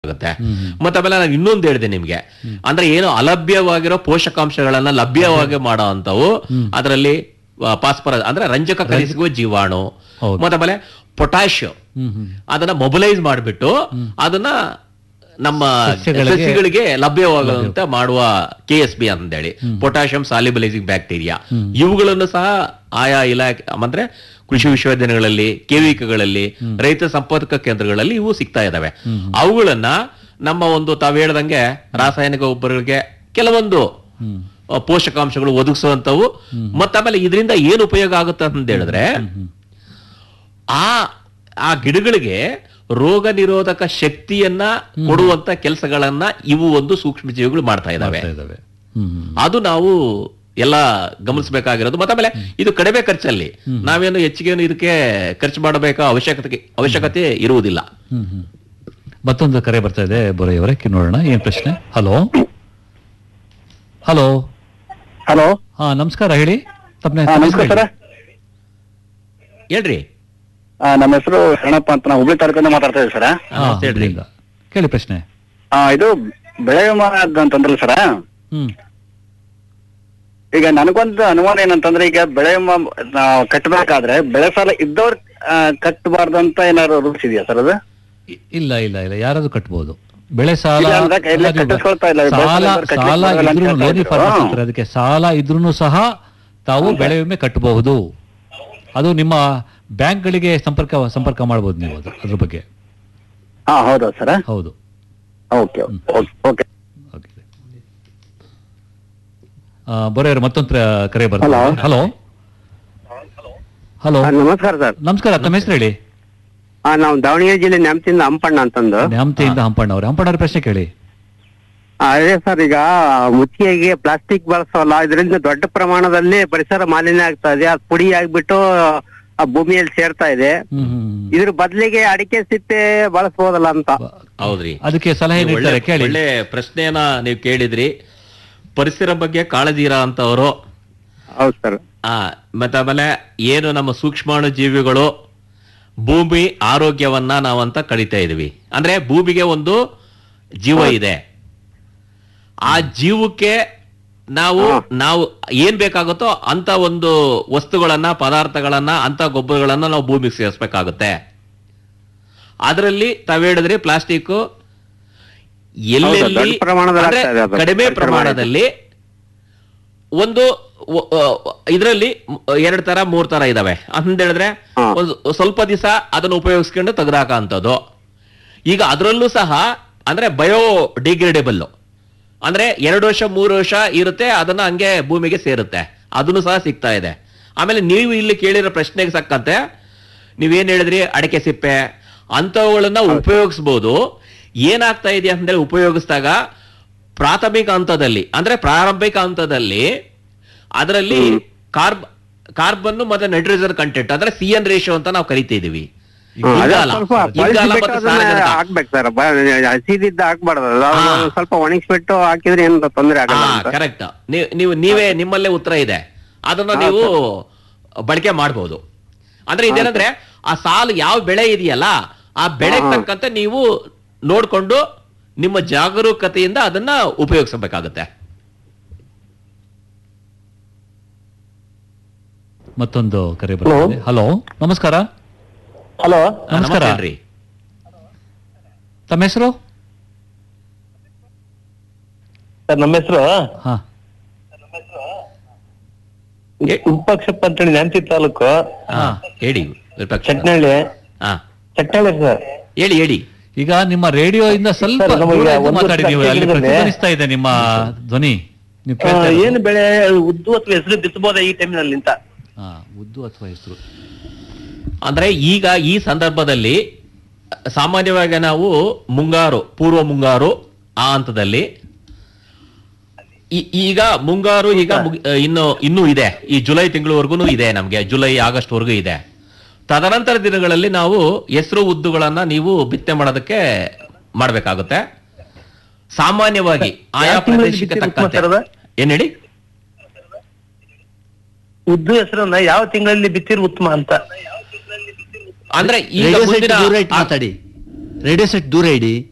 ಆಗುತ್ತೆ ಮತ್ತೆ ಆಮೇಲೆ ನಾನು ಇನ್ನೊಂದು ಹೇಳಿದೆ ನಿಮ್ಗೆ ಅಂದ್ರೆ ಏನು ಅಲಭ್ಯವಾಗಿರೋ ಪೋಷಕಾಂಶಗಳನ್ನ ಲಭ್ಯವಾಗಿ ಮಾಡೋ ಅಂತವು ಅದರಲ್ಲಿ ಪಾಸ್ಪರ ಅಂದ್ರೆ ರಂಜಕ ಕಲಿಸುವ ಜೀವಾಣು ಹೌದು. ಮತ್ತೆ ಆಮೇಲೆ ಪೊಟ್ಯಾಶಿಯಂ ಹ್ಮ್ ಹ್ಮ್ ಅದನ್ನ ಮೊಬಿಲೈಸ್ ಮಾಡಿಬಿಟ್ಟು ಅದನ್ನ ನಮ್ಮ ಸಸ್ಯಗಳಿಗೆ- ಸಸ್ಯಗಳಿಗೆ ಲಭ್ಯವಾಗುವಂತೆ ಮಾಡುವ ಕೆ ಎಸ್ ಬಿ ಅಂತೇಳಿ ಪೊಟ್ಯಾಷಿಯಂ ಸಾಲಿಬಲೈಸಿಂಗ್ ಬ್ಯಾಕ್ಟೀರಿಯಾ ಇವುಗಳನ್ನು ಸಹ ಆಯಾ ಇಲಾಖೆ ಅಂದ್ರೆ ಕೃಷಿ ವಿಶ್ವವಿದ್ಯಾಲಯಗಳಲ್ಲಿ ಕೆವಿಕಗಳಲ್ಲಿ ರೈತ ಸಂಪರ್ಕ ಕೇಂದ್ರಗಳಲ್ಲಿ ಇವು ಸಿಗ್ತಾ ಇದಾವೆ ಅವುಗಳನ್ನ ನಮ್ಮ ಒಂದು ತಾವು ಹೇಳ್ದಂಗೆ ರಾಸಾಯನಿಕ ಗೊಬ್ಬರಗಳಿಗೆ ಕೆಲವೊಂದು ಆ, ಪೋಷಕಾಂಶಗಳು ಒದಗಿಸುವಂತವು ಮತ್ತೆ ಆಮೇಲೆ ಇದರಿಂದ ಏನು ಉಪಯೋಗ ಆಗುತ್ತೆ ಅಂತ ಹೇಳಿದ್ರೆ ಆ ಆ ಗಿಡಗಳಿಗೆ ರೋಗ ನಿರೋಧಕ ಶಕ್ತಿಯನ್ನ ಕೊಡುವಂತ ಕೆಲಸಗಳನ್ನ ಇವು ಒಂದು ಸೂಕ್ಷ್ಮ ಜೀವಿಗಳು ಮಾಡ್ತಾ ಇದಾವೆ ಮಾಡ್ತಾ ಇದಾವೆ ಹ್ಮ್ ಹ್ಮ್. ಅದು ನಾವು ಎಲ್ಲ ಗಮನಿಸಬೇಕಾಗಿರೋದು ಮತ್ತೆ ಆಮೇಲೆ ಇದು ಕಡಿಮೆ ಖರ್ಚಲ್ಲಿ ನಾವೇನು ಹೆಚ್ಚಿಗೆ ಇದಕ್ಕೆ ಖರ್ಚು ಮಾಡಬೇಕಾ ಅವಶ್ಯಕತೆ ಅವಶ್ಯಕತೆ ಇರುವುದಿಲ್ಲ ಹ್ಮ್ ಹ್ಮ್. ಮತ್ತೊಂದು ಕರೆ ಬರ್ತಾ ಇದೆ ಬೋರಯ್ಯವರೇ ಕಿ ನೋಡೋಣ ಏನ್ ಪ್ರಶ್ನೆ ಹಲೋ ಹಲೋ ಹಲೋ ಹಾ ನಮಸ್ಕಾರ ಹೇಳಿ ತಪ್ಪನೆ ಹಾ ನಮಸ್ಕಾರ ಸರ್ ಹೇಳ್ರಿ ನಮ್ಮ ಹೆಸರು ಶರಣಪ್ಪ ಅಂತ ನಾವು ಹುಬ್ಳಿ ತಾಲೂಕಿಂದ ಮಾತಾಡ್ತಾ ಇದ್ದೀವಿ ಸರ್ ನಮಸ್ತೆ ಹೇಳ್ರಿ ಕೇಳಿ ಪ್ರಶ್ನೆ ಇದು ಬೆಳೆ ವಿಮಾ ಅಂತಂದ್ರಲ್ಲ ಸರ್ ಹ್ಮ್ ಈಗ ನನಗೊಂದು ಅನುಮಾನ ಏನಂತಂದ್ರೆ ಈಗ ಬೆಳೆ ವಿಮಾ ನಾವು ಕಟ್ಟಬೇಕಾದ್ರೆ ಬೆಳೆ ಸಾಲ ಇದ್ದವ್ರು ಕಟ್ಟಬಾರ್ದು ಅಂತ ಏನಾದ್ರು ರೂಲ್ಸ್ ಇದೆಯಾ ಸರ್ ಅದು ಇ- ಇಲ್ಲ ಇಲ್ಲ ಇಲ್ಲ ಯಾರಾದ್ರೂ ಕಟ್ಬೋದು ಬೆಳೆ ಸಾಲ ಇಲ್ಲ ಅಂದ್ರೆ ಕೈಯಲ್ಲಿ ಅಲ್ಲ, ನೀವು ಕಟ್ಟಿಸ್ಕೊಳ್ತಾ ಇಲ್ಲ. ಬೆಳೆ ಸಾಲ ಸಾಲ ಕಟ್ಲಿಕ್ಕೆ ಸಾಲ ಬರಲ್ಲ ಅಂತ ಇದ್ರೂ ಹೇಳ್ತಾ ಲೋನಿ ಇದ್ರು. ಫಾರ್ಮರ್ಸ್ ಹಾ. ಅಂತಾರೆ ಅದಕ್ಕೆ ಸಾಲ ಇದ್ರೂ ಸಹ ತಾವು ಬೆಳೆ ವಿಮೆ ಕಟ್ಟಬಹುದು ಅದು ನಿಮ್ಮ ಬ್ಯಾಂಕ್ಗಳಿಗೆ ಸಂಪರ್ಕ ಸಂಪರ್ಕ ಮಾಡಬಹುದು ನೀವು ಅದು ಅದ್ರ ಬಗ್ಗೆ ಹಾ ಹೌದಾ ಸರ್ ಹೌದು ಓಕೆ ಓಕೆ ಓಕೆ ಬರೋರು ಮತ್ತೊಂದು ಪ್ರ- ಕರೆ ಬರ್ತಾರೆ Hello. ಹಲೋ ಹಲೋ ನಮಸ್ಕಾರ ಸರ್ ನಮಸ್ಕಾರ ತಮ್ಮ ಹೆಸರು ಹೇಳಿ ನಾವು ದಾವಣಗೆರೆ ಜಿಲ್ಲೆ ನ್ಯಾಮತಿಯಿಂದ ಹಂಪಣ್ಣ ಅಂತಂದು ನ್ಯಾಮತಿಯಿಂದ ಹಂಪಣ್ಣ ಅವ್ರೆ ಹಂಪಣ್ಣ ಅವ್ರ ಪ್ರಶ್ನೆ ಕೇಳಿ ಅದೇ ಸರ್ ಈಗ ಮುಚ್ಚಿಗೆಗೆ ಪ್ಲಾಸ್ಟಿಕ್ ಬಳಸೋಲ್ಲ ಇದರಿಂದ ದೊಡ್ಡ ಪ್ರಮಾಣದಲ್ಲಿ ಪರಿಸರ ಮಾಲಿನ್ಯ ಆಗ್ತಾ ಇದೆ ಅದು ಪುಡಿ ಆಗ್ಬಿಟ್ಟು ಆ ಭೂಮಿಯಲ್ಲಿ ಸೇರ್ತಾ ಇದೆ ಹ್ಮ್ ಹ್ಮ್ ಇದ್ರ ಬದಲಿಗೆ ಅಡಿಕೆ ಸಿಪ್ಪೆ ಬಳಸಬಹುದಲ್ಲ ಅಂತ ಬ- ಹೌದ್ರಿ ಅದಕ್ಕೆ ಸಲಹೆ ನೀವು ನೀಡ್ತಾರೆ ಒಳ್ಳೆ ಕೇಳಿ ಒಳ್ಳೆ ಪ್ರಶ್ನೆಯನ್ನ ನೀವು ಕೇಳಿದ್ರಿ ಪರಿಸರ ಬಗ್ಗೆ ಕಾಳಜಿ ಇರೋ ಅಂತವರು ಹೌದು ಸರ್ ಆ ಮತ್ತೆ ಆಮೇಲೆ ಏನು ನಮ್ಮ ಸೂಕ್ಷ್ಮಾಣು ಜೀವಿಗಳು ಭೂಮಿ ಆರೋಗ್ಯವನ್ನ ನಾವಂತ ಕಡಿತಾ ಇದೀವಿ ಅಂದ್ರೆ ಭೂಮಿಗೆ ಒಂದು ಜೀವ ಇದೆ ಆ ಜೀವಕ್ಕೆ ನಾವು ನಾವು ಏನ್ ಬೇಕಾಗುತ್ತೋ ಅಂತ ಒಂದು ವಸ್ತುಗಳನ್ನ ಪದಾರ್ಥಗಳನ್ನ ಅಂತ ಗೊಬ್ಬರಗಳನ್ನ ನಾವು ಭೂಮಿಗೆ ಸೇರಿಸ್ಬೇಕಾಗುತ್ತೆ ಅದರಲ್ಲಿ ತಾವ್ ಹೇಳಿದ್ರಿ ಪ್ಲಾಸ್ಟಿಕ್ ಎಲ್ಲೆಲ್ಲಿ ದೊಡ್ಡ ಪ್ರಮಾಣದಲ್ಲಿ ಅಂದ್ರೆ ಆಗ್ತಾ ಇದೆ ಅದು. ಕಡಿಮೆ ಪರಿಸರ ಪ್ರಮಾಣದಲ್ಲಿ ಒಂದು ಇದರಲ್ಲಿ ಎರಡ್ ತರ ಮೂರ್ ತರ ಇದಾವೆ ಅಂತ ಹೇಳಿದ್ರೆ ಹಾ. ಒಂದು ಸ್ವಲ್ಪ ದಿವಸ ಅದನ್ನು ಉಪಯೋಗಿಸ್ಕೊಂಡು ತೆಗೆದಾಕ ಅಂತದ್ದು ಈಗ ಅದರಲ್ಲೂ ಸಹ ಅಂದ್ರೆ ಬಯೋ ಡಿಗ್ರೇಡೇಬಲ್ ಅಂದ್ರೆ ಎರಡು ವರ್ಷ ಮೂರು ವರ್ಷ ಇರುತ್ತೆ ಅದನ್ನ ಹಂಗೆ ಭೂಮಿಗೆ ಸೇರುತ್ತೆ ಅದನ್ನು ಸಹ ಸಿಗ್ತಾ ಇದೆ ಆಮೇಲೆ ನೀವು ಇಲ್ಲಿ ಕೇಳಿರೋ ಪ್ರಶ್ನೆಗೆ ಸಕ್ಕಂತೆ ನೀವೇನ್ ಹೇಳಿದ್ರಿ ಅಡಕೆ ಸಿಪ್ಪೆ ಅಂಥವುಗಳನ್ನ ಉಪಯೋಗಿಸ್ಬೋದು ಏನಾಗ್ತಾ ಇದೆ ಅಂದ್ರೆ ಉಪಯೋಗಿಸಿದಾಗ ಪ್ರಾಥಮಿಕ ಹಂತದಲ್ಲಿ ಅಂದ್ರೆ ಪ್ರಾರಂಭಿಕ ಹಂತದಲ್ಲಿ ಅದರಲ್ಲಿ ಕಾರ್ಬ್ ಕಾರ್ಬನ್ ಮತ್ತೆ ನೈಟ್ರೋಜನ್ ಕಂಟೆಂಟ್ ಅಂದ್ರೆ ಸಿ ಎನ್ ರೇಷಿಯೋ ಅಂತ ನಾವು ಕರಿತಾ ಇದೀವಿ ಇಂಗಾಲ ಸ್ವಲ್ಪ ಇಂಗಾಲ ಬಳಸ್ಬಿಟ್ಟು ಮತ್ತೆ ಅದನ್ನ ಸಾರಜನಕ. ಹಾಕ್ಬೇಕು ಸರ್ ಹಸಿದಿದ್ದ ಹಾಕ್ಬಾರ್ದು ಅದು ಹಾ. ಸ್ವಲ್ಪ ಒಣಗಿಸ್ಬಿಟ್ಟು ಹಾಕಿದ್ರೆ ಏನು ತೊಂದರೆ ಆಗಲ್ಲ ಹಾ ಅಂತ ಕರೆಕ್ಟ್ ನೀವು ನೀವೇ ನಿಮ್ಮಲ್ಲೇ ಉತ್ತರ ಇದೆ ಅದನ್ನ ನೀವು ಬಳಕೆ ಮಾಡಬಹುದು ಅಂದ್ರೆ ಇದೇನಂದ್ರೆ ಆ ಸಾಲು ಯಾವ ಬೆಳೆ ಇದೆಯಲ್ಲ ಆ ಬೆಳೆಗೆ ತಕ್ಕಂತೆ ನೀವು ನೋಡ್ಕೊಂಡು ನಿಮ್ಮ ಜಾಗರೂಕತೆಯಿಂದ ಅದನ್ನ ಉಪಯೋಗಿಸಬೇಕಾಗುತ್ತೆ ಮತ್ತೊಂದು ಕರೆ ಬರ್ತಿದೆ ಹಲೋ ನಮಸ್ಕಾರ ಹಲೋ ನಮಸ್ಕಾರ. ನಮಸ್ತೆ ರೀ ತಮ್ಮ ಹೆಸರು ಸರ್ ನಮ್ಮ ಹೆಸರು ಹಾ ವಿರೂಪಾಕ್ಷಪ್ಪ ಅಂತೇಳಿ ನ್ಯಾಮತಿ ತಾಲೂಕು ಹಾ ಹೇಳಿ ವಿರೂಪಾಕ್ಷ. ಚಟ್ನಳ್ಳಿ ಹಾ ಚಟ್ನಳ್ಳಿ ಸರ್ ಹೇಳಿ ಹೇಳಿ ಈಗ ನಿಮ್ಮ ರೇಡಿಯೋ ಇಂದ ಸ್ವಲ್ಪ ಸರ್, ನಮಗೆ ದೂರ ಇದ್ದು ಒಂದು ಮಾತಾಡಿ ನೀವು ಅಲ್ಲಿ ಕೇಳಿದ್ರೆ- ಪ್ರತಿಧ್ವನಿಸ್ತಾ ಇದೆ ನಿಮ್ಮ ಧ್ವನಿ ನೀವು ಆ, ಕೇಳ್ತಾ ಇರೋದು. ಏನು ಬೆಳೆ ಉದ್ದು ಅಥವಾ ಹೆಸರು ಬಿತ್ತಬಹುದಾ ಈ ಟೈಮ್ನಲ್ಲಿ ಅಂತ ಹಾ ಉದ್ದು ಅಥವಾ ಹೆಸರು ಅಂದ್ರೆ ಈಗ ಈ ಸಂದರ್ಭದಲ್ಲಿ ಸಾಮಾನ್ಯವಾಗಿ ನಾವು ಮುಂಗಾರು ಪೂರ್ವ ಮುಂಗಾರು ಆ ಹಂತದಲ್ಲಿ ಈ- ಈಗ ಮುಂಗಾರು ಈಗ ಮುಗಿ- ಇನ್ನು ಇನ್ನೂ ಇದೆ ಈ ಜುಲೈ ತಿಂಗಳವರೆಗೂ ಇದೆ ನಮ್ಗೆ ಜುಲೈ ಆಗಸ್ಟ್ ವರೆಗೂ ಇದೆ ತದನಂತರ ದಿನಗಳಲ್ಲಿ ನಾವು ಹೆಸರು ಉದ್ದುಗಳನ್ನ ನೀವು ಬಿತ್ತನೆ ಮಾಡೋದಕ್ಕೆ ಮಾಡಬೇಕಾಗುತ್ತೆ ಸಾಮಾನ್ಯವಾಗಿ ಆಯಾ ಯಾವ ತಿಂಗಳಲ್ಲಿ ಪ್ರದೇಶಕ್ಕೆ ಬಿತ್ತಿದ್ರೆ ಉತ್ತಮ ತಕ್ಕಂತೆ ಸರ್ ಅದು? ಏನ್ ಹೇಳಿ ಉದ್ದು ಹೆಸರನ್ನ ಯಾವ ತಿಂಗಳಲ್ಲಿ ಬಿತ್ತಿರು ಉತ್ತಮ ಅಂತ ಅಂದ್ರೆ ಈಗ ರೇಡಿಯೋ ಸೆಟ್ ಮುಂದಿನ ದೂರ ಇಟ್ಟು ಮಾತಾಡಿ ರೇಡಿಯೋ ಸೆಟ್ ದೂರ ಇಡಿ